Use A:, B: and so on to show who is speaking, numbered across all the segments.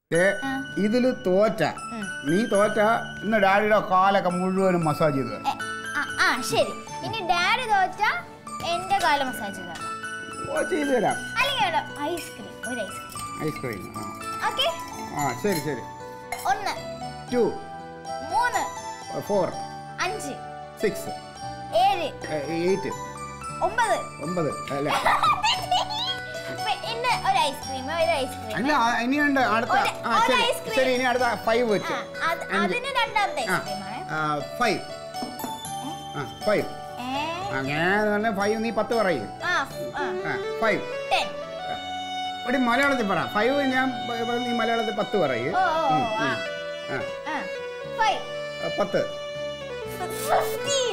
A: ദേ, ഇതില് തോറ്റ നീ തോറ്റ ഇന്ന് ഡാഡിയുടെ കാലൊക്കെ മുഴുവനും മസാജ് ചെയ്ത് തരാം.
B: എ, ആ, ആ ശരി ഇനി ഡാഡി തോറ്റ എന്റെ കാലം മസാജ് തരണം
A: ഓ ചെയ്തു തരാം
B: അല്ലെങ്കിൽ ഐസ്ക്രീം ഒരു ഐസ്ക്രീം
A: ഐസ്ക്രീം ആ
B: ഓക്കെ
A: ആ ശരി ശരി
B: ഒന്ന്
A: ടു
B: മൂന്ന്
A: ഫോർ
B: അഞ്ച്
A: സിക്സ്
B: ഏഴ്
A: എയ്റ്റ്
B: ഒമ്പത്
A: ഒമ്പത് അല്ലേ
B: പിന്നെ ഒരു ഐസ്ക്രീം ഒരു ഐസ്ക്രീം
A: അല്ല ആ, ഇനിയുണ്ട് അടുത്ത
B: ഒരു-
A: ആ
B: ഒരു
A: ശരി
B: ice cream.
A: ശരി ഇനി അടുത്ത ഫൈവ് വെച്ച് അഞ്ച്.
B: അതിന് രണ്ടാമത്തെ
A: ആ
B: ഐസ്ക്രീം ആണ്
A: ഫൈവ് ആ ഫൈവ്
B: ഏ,
A: അങ്ങനെ ഫൈവ് നീ പത്ത് പറയും
B: ആ ആ
A: ആ ഫൈവ്
B: ടെൻ
A: ഒരു മലയാളത്തിൽ പറ ഫൈവ് ഞാൻ പ- പ- നീ മലയാളത്തിൽ പത്ത് പറയും
B: ഓ ഓ ഓ, ആ
A: ആ
B: ആ ഫൈവ്
A: ആ, പത്ത്
B: ഫിഫ്റ്റീൻ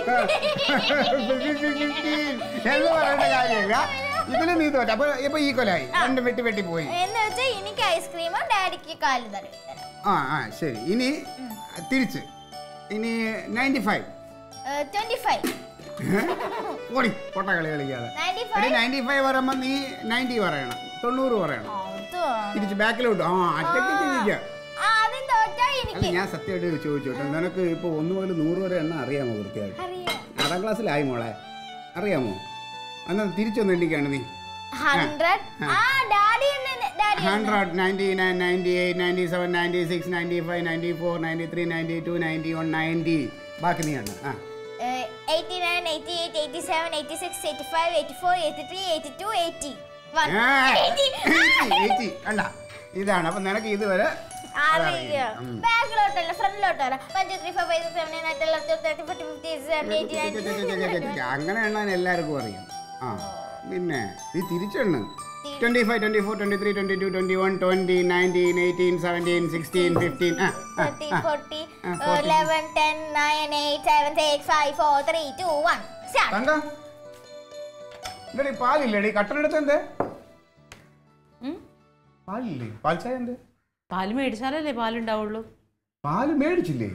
A: എന്ന് പറയേണ്ട കാര്യമില്ല ഇതില് നീ തോറ്റ അപ്പൊ ഇപ്പൊ ഈക്വലായി രണ്ട് വെട്ടി വെട്ടി പോയി
B: എന്ന് വെച്ചാൽ എനിക്ക് ഐസ്ക്രീമും ഡാഡിക്ക് കാല് തടവി തരാം
A: ആ ആ ശരി ഇനി തിരിച്ച് ഇനി നയൻറ്റി ഫൈവ്
B: ട്വന്റി ഫൈവ്
A: ഓടി പൊട്ട കളി കളിക്കാതെ
B: നയൻറ്റി
A: എടി
B: ഫൈവ്
A: നയൻറ്റി ഫൈവ് പറയുമ്പോ നീ നയൻറ്റി പറയണം തൊണ്ണൂറ് പറയണം തിരിച്ച് ബാക്കിലോട്ട് ആ അറ്റക്ക് ചിന്തിക്കുക
B: ആദ്യം തോറ്റാ
A: അല്ല
B: എനിക്ക്
A: ഞാൻ സത്യമായിട്ട് ചോദിച്ചു കേട്ടോ നിനക്ക് ഇപ്പൊ ഒന്ന് മുതൽ നൂറ് വരെ എണ്ണ അറിയാമോ വൃത്തിയായിട്ട്
B: അറിയാം
A: ആറാം ക്ലാസ്സിലായി മോളെ അറിയാമോ എന്നാ തിരിച്ചൊന്ന് എണ്ണിക്കാണ് നീ
B: ഹൺഡ്രഡ് ആ daddy daddy
A: hundred ninety nine ninety eight ninety seven ninety six ninety five ninety four ninety three ninety two ninety one ninety ബാക്കി നീ ആണ് ആ
B: eighty nine eighty eight eighty seven eighty six eighty five eighty four eighty three eighty two eighty one
A: eighty അല്ല ഇതാണ് അപ്പൊ നിനക്ക് ഇതുവരെ
B: അറിയാം ബാക്കിലോട്ടല്ല ഫ്രണ്ടിലോട്ടല്ല one two three four five six seven eight nine ten thirty forty fifty seven eighty nine
A: അങ്ങനെ എണ്ണാൻ എല്ലാവർക്കും അറിയാം ആ പിന്നെ നീ തിരിച്ചെണ്ണ് twenty five twenty four twenty three twenty two twenty one twenty nineteen eighteen seventeen sixteen fifteen ആ ആ,
B: തേർട്ടി
A: ആ.
B: ഫോർട്ടി
A: ആ, forty.
B: Eleven ten nine eight seven six five four three two one start
A: തങ്ക ഇല്ലടി പാലില്ലടി കട്ടനെടുത്ത് എന്തേ
C: ഉം?
A: പാലില്ലേ പാൽ ചായ എന്തേ
C: പാല് മേടിച്ചാലല്ലേ പാലുണ്ടാവുള്ളൂ
A: പാല് മേടിച്ചില്ലേ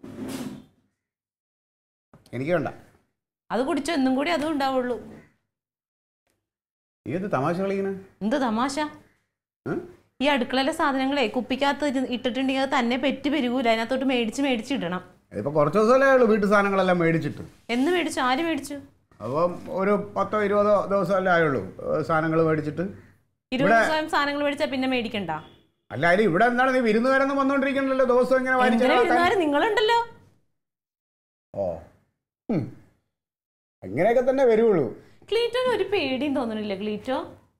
A: എനിക്ക് വേണ്ട
C: അത് കുടിച്ചോ എന്നും കൂടി അതും ഉണ്ടാവുള്ളൂ
A: ഏത് തമാശ കളിക്കണ
C: എന്ത് തമാശ ഈ അടുക്കളയിലെ സാധനങ്ങളെ കുപ്പിക്കകത്ത് ഇരു- ഇട്ടിട്ടുണ്ടെങ്കിൽ അത് തന്നെ പെറ്റ് പെരുകൂല അതിനകത്തോട്ട് മേടിച്ച് മേടിച്ച് ഇടണം
A: ഇപ്പൊ കുറച്ച് ദിവസമല്ലേ ഉള്ളൂ വീട്ടു സാധനങ്ങളെല്ലാം മേടിച്ചിട്ട്
C: എന്ന് മേടിച്ചു ആര് മേടിച്ചു
A: അപ്പം ഒരു പത്തോ ഇരുപതോ ദിവസമല്ലേ ആയുള്ളൂ സാധനങ്ങൾ മേടിച്ചിട്ട്
C: ഇരുപത് ദിവസം സാധനങ്ങൾ മേടിച്ചാൽ പിന്നെ മേടിക്കണ്ട
A: അല്ല അതിന് ഇവിടെ എന്താണ് നീ വിരുന്നുകാരൊന്നും വന്നോണ്ടിരിക്കണല്ലോ ദിവസം ഇങ്ങനെ
C: എന്തിനാ
A: വാരിച്ചെലവാക്കാൻ?
C: ഇരുന്നാലും നിങ്ങളുണ്ടല്ലോ
A: ഓ ഉം. അങ്ങനെയൊക്കെ തന്നെ വരുള്ളൂ
C: ക്ലീറ്റോന് ഒരു പേടിയും തോന്നണില്ല ക്ലീറ്റോ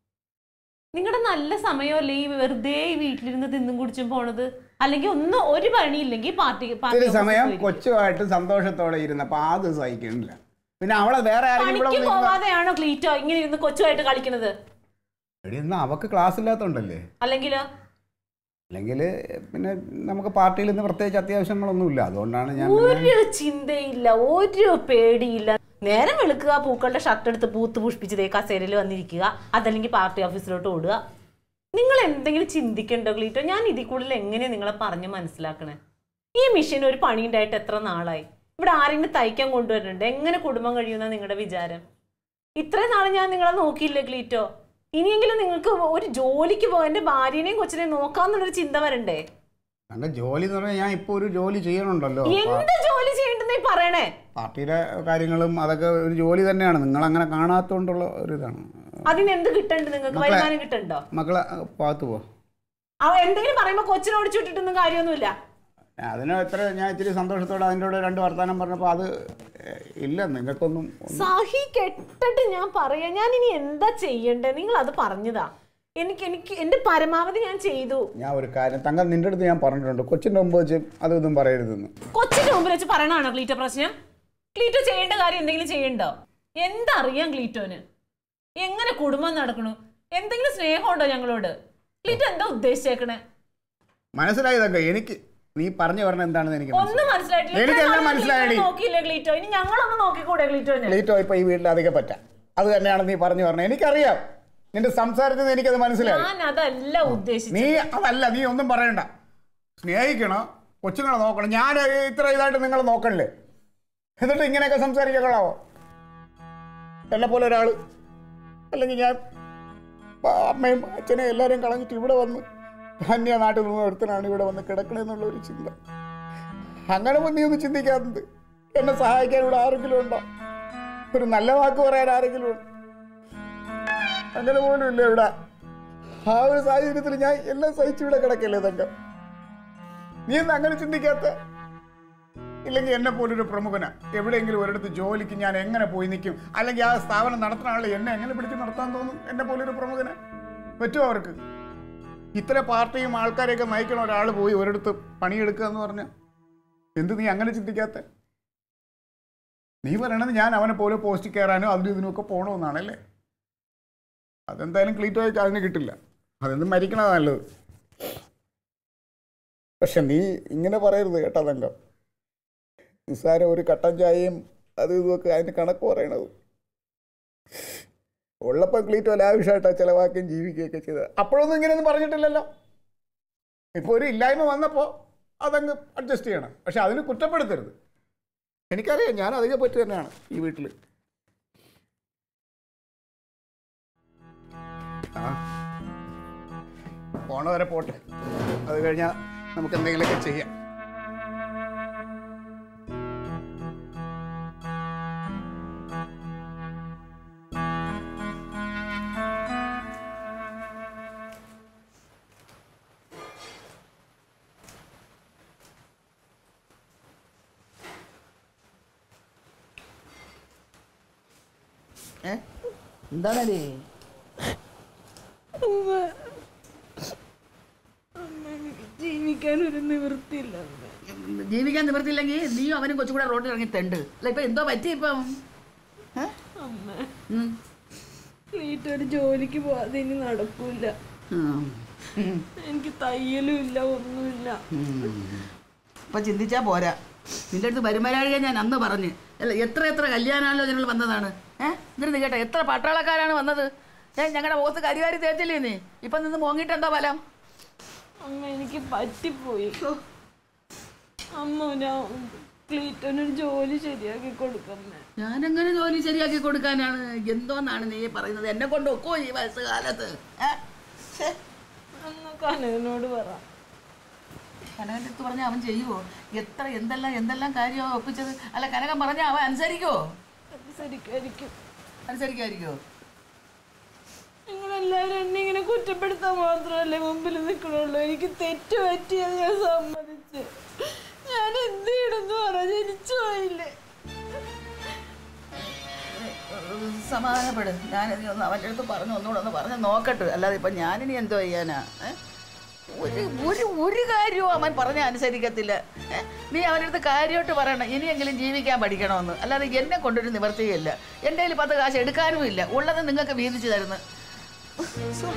C: നിങ്ങളുടെ നല്ല സമയമല്ലേ ഈ വെറുതെ ഈ വീട്ടിലിരുന്ന് തിന്നും കുടിച്ചും പോണത് അല്ലെങ്കിൽ ഒന്നും ഒരു പണിയില്ലെങ്കിൽ പാർട്ടി പാർട്ടി
A: ഇത്തിരി
C: ഓഫീസിൽ
A: സമയം
C: പോയിരിക്കും.
A: കൊച്ചുമായിട്ട് സന്തോഷത്തോടെ ഇരുന്നപ്പോ അത് സഹിക്കണില്ല പിന്നെ അവളെ വേറെ ആരെങ്കിലും ഇവിടെ
C: പണിക്ക്
A: വന്നിരുന്ന-
C: പോവാതെയാണോ ക്ലീറ്റോ ഇങ്ങനെ ഇരുന്ന് കൊച്ചുമായിട്ട് കളിക്കണത്
A: എടി എന്നാ അവക്ക് ക്ലാസ് ഇല്ലാത്തോണ്ടല്ലേ
C: അല്ലെങ്കിലോ
A: അല്ലെങ്കിൽ പിന്നെ നമുക്ക് പാർട്ടിയിൽ നിന്ന് പ്രത്യേകിച്ച് അത്യാവശ്യങ്ങളൊന്നുമില്ല അതുകൊണ്ടാണ് ഞാൻ പിന്നെ-
C: ഒരു ചിന്തയില്ല ഒരു പേടിയില്ല നേരം വെളുക്കുക പൂക്കളുടെ ഷർട്ട് എടുത്ത് പൂത്ത് പുഷ്പിച്ച് ദേ കസേരയിൽ വന്നിരിക്കുക അതല്ലെങ്കിൽ പാർട്ടി ഓഫീസിലോട്ട് ഓടുക നിങ്ങൾ എന്തെങ്കിലും ചിന്തിക്കണ്ടോ ക്ലീറ്റോ ഞാൻ ഇതിൽ കൂടുതൽ എങ്ങനെയാ നിങ്ങളെ പറഞ്ഞ് മനസ്സിലാക്കണേ ഈ മിഷൻ ഒരു പണി ഉണ്ടായിട്ട് എത്ര നാളായി ഇവിടെ ആരെങ്കിലും തയ്ക്കാൻ കൊണ്ടുവരുന്നുണ്ട് എങ്ങനെ കുടുംബം കഴിയുന്ന നിങ്ങളുടെ വിചാരം ഇത്രയും നാൾ ഞാൻ നിങ്ങളെ നോക്കിയില്ലേ ക്ലീറ്റോ ഇനിയെങ്കിലും നിങ്ങൾക്ക് ഒരു ജോലിക്ക് പോകാൻ എൻ്റെ ഭാര്യനെയും കൊച്ചിനെയും നോക്കാന്നുള്ളൊരു ചിന്ത വരണ്ടേ
A: എന്റെ ജോലി എന്ന് പറഞ്ഞാൽ ഞാൻ ഇപ്പൊ ഒരു ജോലി ചെയ്യണുണ്ടല്ലോ
C: എന്ത് ജോലി ചെയ്യണ്ടെന്ന് ഈ പറയണേ
A: പാർട്ടിയുടെ കാര്യങ്ങളും അതൊക്കെ ഒരു ജോലി തന്നെയാണ് നിങ്ങൾ അങ്ങനെ കാണാത്തോണ്ടുള്ള ഒരു ഇതാണ്
C: അതിന് എന്ത് കിട്ടണ്ട് നിങ്ങൾക്ക്
A: മക്കളെ-
C: വരുമാനം കിട്ടണ്ടോ
A: മക്കളെ പാത്ത് പോ
C: അവ എന്തെങ്കിലും പറയുമ്പോ കൊച്ചിനെ ഓടിച്ചു വിട്ടിട്ടൊന്നും കാര്യമൊന്നുമില്ല
A: അതിന് എത്ര ഞാൻ ഇച്ചിരി സന്തോഷത്തോടെ അതിൻ്റെ കൂടെ രണ്ട് വർത്തമാനം പറഞ്ഞപ്പോൾ അത് ഏഹ്, ഇല്ല നിങ്ങൾക്കൊന്നും ഒന്നും-
C: സഹി കെട്ടിട്ട് ഞാൻ പറയാ ഞാൻ ഇനി എന്താ ചെയ്യണ്ടേ നിങ്ങൾ അത് പറഞ്ഞതാ എനിക്ക് എനിക്ക് എന്റെ പരമാവധി ഞാൻ ചെയ്തു
A: ഞാൻ ഒരു കാര്യം തങ്ക നിന്റെ അടുത്ത് ഞാൻ പറഞ്ഞിട്ടുണ്ട് കൊച്ചിൻ്റെ മുമ്പ് വെച്ച് അതൊന്നും പറയരുതെന്ന്
C: കൊച്ചിന്റെ മുമ്പിൽ വെച്ച് പറയണാണോ ക്ലീറ്റോ പ്രശ്നം ക്ലീറ്റോ ചെയ്യേണ്ട കാര്യം എന്തെങ്കിലും ചെയ്യണ്ടോ എന്തറിയാം ക്ലീറ്റോന് എങ്ങനെ കുടുംബം നടക്കണു എന്തെങ്കിലും സ്നേഹമുണ്ടോ ഞങ്ങളോട് ക്ലീറ്റോ എന്താ ഉദ്ദേശിച്ചേക്കണേ
A: മനസ്സിലായി തങ്ക എനിക്ക് നീ പറഞ്ഞു പറഞ്ഞ എന്താണെന്ന് എനിക്ക്
C: ഒന്നും
A: മനസ്സിലായി
C: മനസ്സിലായിട്ടില്ല
A: എനിക്കെല്ലാം
C: ഇത്രയും നാൾ
A: മനസ്സിലായടി.
C: ക്ലീറ്റോ നോക്കിയില്ലേ ക്ലീറ്റോ ഇനി ഞങ്ങളൊന്ന് നോക്കിക്കൂടെ ക്ലീറ്റോന്
A: ലേറ്റോ ഇപ്പൊ ഈ വീട്ടിൽ അധികം പറ്റാം അത് തന്നെയാണ് നീ പറഞ്ഞു പറഞ്ഞത് എനിക്കറിയാം നിന്റെ സംസാരത്തിൽ നിന്ന് എനിക്കത് മനസ്സിലായി
C: ഞാൻ അതല്ല ഉദ്ദേശിച്ചത്
A: നീ അതല്ല നീ ഒന്നും പറയണ്ട സ്നേഹിക്കണം കൊച്ചുങ്ങളെ നോക്കണം ഞാൻ ഇത്ര ഇതായിട്ട് നിങ്ങൾ നോക്കണില്ലേ എന്നിട്ട് ഇങ്ങനെയൊക്കെ സംസാരിക്കാൻ കൊള്ളാവോ എന്നെ പോലെ ഒരാൾ അല്ലെങ്കിൽ ഞാൻ പ- അമ്മയും അച്ഛനെയും എല്ലാവരെയും കളഞ്ഞിട്ട് ഇവിടെ വന്ന് അന്യ നാട്ടിൽ നിന്ന് ഒരുത്തനാണ് ഇവിടെ വന്ന് കിടക്കണമെന്നുള്ള ഒരു ചിന്ത അങ്ങനെ നീ ഒന്ന് ചിന്തിക്കാറുണ്ട് എന്നെ സഹായിക്കാൻ ഇവിടെ ആരെങ്കിലും ഉണ്ടോ ഒരു നല്ല വാക്ക് പറയാൻ ആരെങ്കിലും ഉണ്ടോ അങ്ങനെ പോലും ഇല്ല ഇവിടെ ആ ഒരു സാഹചര്യത്തിൽ ഞാൻ എല്ലാം സഹിച്ചു ഇവിടെ കിടക്കല്ലേ തങ്കം നീ എന്താ അങ്ങനെ ചിന്തിക്കാത്ത ഇല്ലെങ്കിൽ എന്നെ പോലൊരു പ്രമുഖനാ എവിടെയെങ്കിലും ഒരിടത്ത് ജോലിക്ക് ഞാൻ എങ്ങനെ പോയി നിൽക്കും അല്ലെങ്കിൽ ആ സ്ഥാപനം നടത്തുന്ന ആളെ എന്നെ എങ്ങനെ പിടിച്ച് നടത്താൻ തോന്നും എന്നെ പോലൊരു പ്രമുഖന് പറ്റുമോ അവർക്ക് ഇത്ര പാർട്ടിയും ആൾക്കാരെയൊക്കെ നയിക്കണ ഒരാൾ പോയി ഒരിടത്ത് പണിയെടുക്കുക എന്ന് പറഞ്ഞ എന്ത് നീ അങ്ങനെ ചിന്തിക്കാത്ത നീ പറയണത് ഞാൻ അവനെ പോലെ പോസ്റ്റ് കയറാനോ അതിനും ഇതിനുമൊക്കെ പോകണമെന്നാണല്ലേ അതെന്തായാലും ക്ലീറ്റോയ്ക്ക് അതിന് കിട്ടില്ല അതെന്ത് മരിക്കണതാണ് നല്ലത് പക്ഷെ നീ ഇങ്ങനെ പറയരുത് കേട്ടോ തങ്കം നിസ്സാര ഒരു കട്ടൻ ചായയും അത് ഇതുമൊക്കെ അതിന് കണക്ക് പറയണത് ഉള്ളപ്പം ക്ലീറ്റോ ലാവിഷായിട്ടാ ചിലവാക്കുകയും ജീവിക്കുകയൊക്കെ ചെയ്തത് അപ്പോഴൊന്നും ഇങ്ങനെയൊന്നും പറഞ്ഞിട്ടില്ലല്ലോ ഇപ്പോൾ ഒരു ഇല്ലായ്മ വന്നപ്പോൾ അതങ്ങ് അഡ്ജസ്റ്റ് ചെയ്യണം പക്ഷെ അതിന് കുറ്റപ്പെടുത്തരുത് എനിക്കറിയാം ഞാൻ അതിനെ പറ്റി തന്നെയാണ് ഈ വീട്ടിൽ ആ പോണ വരെ പോട്ടെ അത് കഴിഞ്ഞാൽ നമുക്ക് എന്തെങ്കിലുമൊക്കെ ചെയ്യാം
D: ഏ എന്താണേ
C: ജീവിക്കാൻ ഒരു നിവൃത്തിയില്ല
D: ജീവിക്കാൻ നിവർത്തിയില്ലെങ്കിൽ നീയും അവനും കൊച്ചും കൂടെ റോഡിൽ ഇറങ്ങി തെണ്ട് അല്ല ഇപ്പൊ എന്തോ പറ്റി ഇപ്പം ഏ?
C: അമ്മ
D: ഉം.
C: ക്ലീറ്റ് ഒരു ജോലിക്ക് പോവാതെ ഇനി നടക്കൂല
D: ഉം.
C: എനിക്ക് തയ്യലും ഇല്ല ഒന്നുമില്ല
D: അപ്പൊ ചിന്തിച്ചാ പോരാ നിന്റെ അടുത്ത് വരുമാനാഴിക ഞാൻ അന്ന് പറഞ്ഞ് അല്ല എത്ര എത്ര കല്യാണാലോചനകൾ വന്നതാണ് ഏഹ് എന്നിട്ട് നീ കേട്ടോ എത്ര പട്ടാളക്കാരാണ് വന്നത് ഏ ഞങ്ങളുടെ മുഖത്ത് കരിവാരി തേച്ചില്ലേ നീ ഇപ്പൊ നിന്ന് മോങ്ങിട്ട് എന്താ ഫലം
C: അമ്മ എനിക്ക് പറ്റിപ്പോയി അമ്മ ഞാൻ ക്ലീറ്റനൊരു ജോലി ശരിയാക്കി കൊടുക്കമ്മേ
D: ഞാനെങ്ങനെ ജോലി ശരിയാക്കി കൊടുക്കാനാണ് എന്തോന്നാണ് നീ പറയുന്നത് എന്നെ കൊണ്ട് ഒക്കോ ഈ വയസ്സുകാലത്ത് ഏ? ശ്ശേ.
C: അന്ന് കനകനോട് പറ
D: കനകൻ്റെ അടുത്ത് പറഞ്ഞാൽ അവൻ ചെയ്യുവോ എത്ര എന്തെല്ലാം എന്തെല്ലാം കാര്യമാണ് ഒപ്പിച്ചത് അല്ല കനകൻ പറഞ്ഞാൽ അവൻ അനുസരിക്കോ
C: ശരിക്കായിരിക്കും
D: അനുസരിക്കായിരിക്കോ
C: നിങ്ങളെല്ലാവരും എന്നെ ഇങ്ങനെ കുറ്റപ്പെടുത്താൻ മാത്രമല്ലേ മുമ്പിൽ നിൽക്കണുള്ളൂ എനിക്ക് തെറ്റ് പറ്റിയത് ഞാൻ സമ്മതിച്ച് ഞാൻ എന്ത് ചെയ്യണമെന്ന് പറ ജനിച്ചു പോയില്ലേ
D: സമാധാനപ്പെട് ഞാനിനി ഒന്ന് അവൻ്റെ അടുത്ത് പറഞ്ഞു ഒന്നുകൂടെ ഒന്ന് പറഞ്ഞ് നോക്കട്ടെ അല്ലാതെ ഇപ്പം ഞാനിനി എന്തോ ചെയ്യാനാ ഏ? ഒരു ഒരു ഒരു കാര്യവും അവൻ പറഞ്ഞ അനുസരിക്കത്തില്ല ഏ? നീ അവൻ്റെ അടുത്ത് കാര്യമായിട്ട് പറയണം ഇനിയെങ്കിലും ജീവിക്കാൻ പഠിക്കണമെന്ന് അല്ലാതെ എന്നെ കൊണ്ടൊരു നിവർത്തിയില്ല എൻ്റെ കയ്യിൽ പത്ത് കാശ് എടുക്കാനും ഇല്ല ഉള്ളത് നിങ്ങൾക്ക് വീതിച്ചു തരുന്നു ശ്ശോ.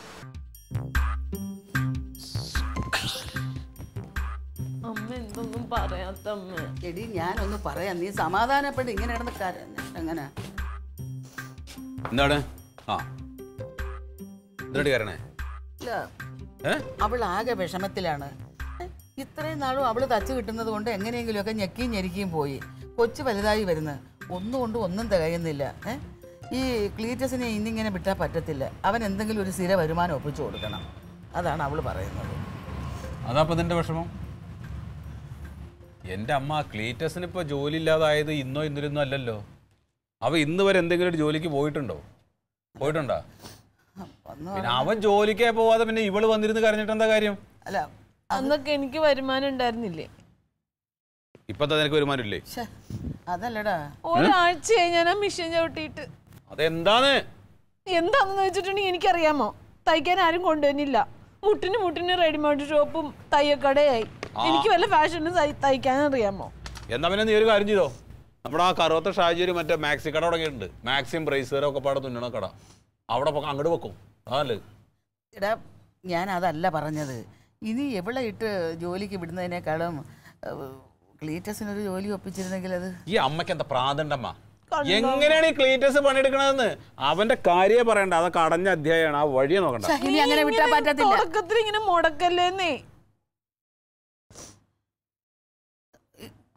C: അമ്മ എന്തൊന്നും പറയാത്ത അമ്മ
D: എടി ഞാനൊന്ന് പറയാം നീ സമാധാനപ്പെട്ട് ഇങ്ങനെ കിടന്ന് കരഞ്ഞ എങ്ങനെ
E: എന്താണ് ആ എന്തിനാടി കയറണേ
D: ഇല്ല
E: ഏ
D: അവൾ ആകെ വിഷമത്തിലാണ് ഏ, ഇത്രയും നാളും അവള് തച്ച് കിട്ടുന്നത് കൊണ്ട് എങ്ങനെയെങ്കിലുമൊക്കെ ഞെക്കിയും ഞെരിക്കുകയും പോയി കൊച്ചു വലുതായി വരുന്നു ഒന്നും കൊണ്ട് ഒന്നും തികയുന്നില്ല ഏ ഈ ക്ലീറ്റസിനെ ഇന്നിങ്ങനെ വിട്ടാൽ പറ്റത്തില്ല അവൻ എന്തെങ്കിലും ഒരു സ്ഥിര വരുമാനം ഒപ്പിച്ചു കൊടുക്കണം അതാണ് അവൾ പറയുന്നത്
E: അതപ്പോൾ നിന്റെ വിഷമം എൻ്റെ അമ്മ ക്ലീറ്റസിന് ഇപ്പോൾ ജോലി ഇല്ലാതായത് ഇന്നോ ഇന്നൊന്നും അല്ലല്ലോ അവ ഇന്ന് വരെ എന്തെങ്കിലും ഒരു ജോലിക്ക് പോയിട്ടുണ്ടോ പോയിട്ടുണ്ടോ
D: ഒന്ന്
E: പിന്നെ അവൻ ജോലിക്കേ പോവാതെ പിന്നെ ഇവള് വന്നിരുന്ന് കരഞ്ഞിട്ട് എന്താ കാര്യം
D: അല്ല
C: അന്നൊക്കെ എനിക്ക് വരുമാനം ഉണ്ടായിരുന്നില്ലേ
E: ഇപ്പത്തെ നിനക്ക് വരുമാനമില്ലേ
D: ശ്ശെ, അതല്ലടാ
C: ഒരാഴ്ചയായി ഞാൻ ആ മിഷൻ ചവിട്ടിയിട്ട്
E: അതെന്താന്ന്
C: എന്താണെന്ന് വെച്ചിട്ടുണ്ടെങ്കിൽ എനിക്കറിയാമോ തയ്ക്കാൻ ആരും കൊണ്ടുവന്നില്ല മുട്ടിന് മുട്ടിന് റെഡിമെയ്ഡ് ഷോപ്പും തയ്യക്കടയായി എനിക്ക് വല്ല ഫാഷനും തയ്ക്കാൻ അറിയാമോ
E: എന്നാ പിന്നെ നീ ഒരു കാര്യം ചെയ്തോ നമ്മുടെ ആ കറുവത്ത ഷാജി മറ്റേ മാക്സി കട തുടങ്ങിയിട്ടുണ്ട് മാക്സിയും ബ്രേസറും ഒക്കെ പാടെ തുന്നണ കട അവിടെ പൊക്കം അങ്ങോട്ട് വെക്കും അതല്ലേ
D: എടാ ഞാൻ അതല്ല പറഞ്ഞത് ഇനി എവിടെ ഇട്ട് ജോലിക്ക് വിടുന്നതിനേക്കാളും ഏഹ്, ക്ലീറ്റസിനൊരു ജോലി ഒപ്പിച്ചിരുന്നെങ്കിൽ അത്
E: ഈ അമ്മയ്ക്ക് എന്താ പ്രാന്തണ്ടമ്മ എങ്ങനെയാണ് ഈ ക്ലീറ്റസ് പണിയെടുക്കണതെന്ന് അവന്റെ കാര്യം പറയണ്ട അതൊക്കെ അടഞ്ഞ അധ്യായമാണ് ആ വഴിയെ നോക്കണ്ട
D: ശ്ശെ, ഇനി അങ്ങനെ വിട്ടാൻ പറ്റത്തില്ല
C: തുടക്കത്തിൽ ഇങ്ങനെ മുടക്കല്ലേന്നേ